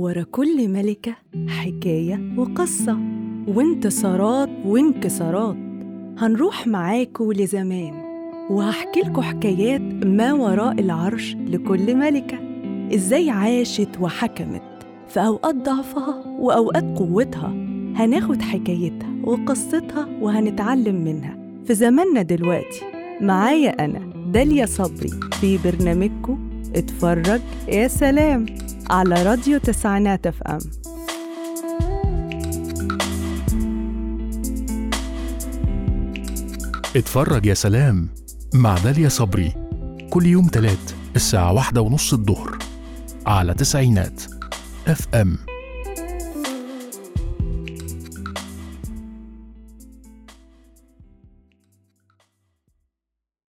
ورا كل ملكة حكاية وقصة وانتصارات وانكسارات هنروح معاكوا لزمان وهحكي لكوا حكايات ما وراء العرش لكل ملكة ازاي عاشت وحكمت في أوقات ضعفها وأوقات قوتها هناخد حكايتها وقصتها وهنتعلم منها في زماننا دلوقتي معايا أنا داليا صبري في برنامجكم اتفرج يا سلام على راديو تسعينات اف ام اتفرج يا سلام مع داليا صبري كل يوم تلات الساعة واحدة ونص الظهر على تسعينات اف ام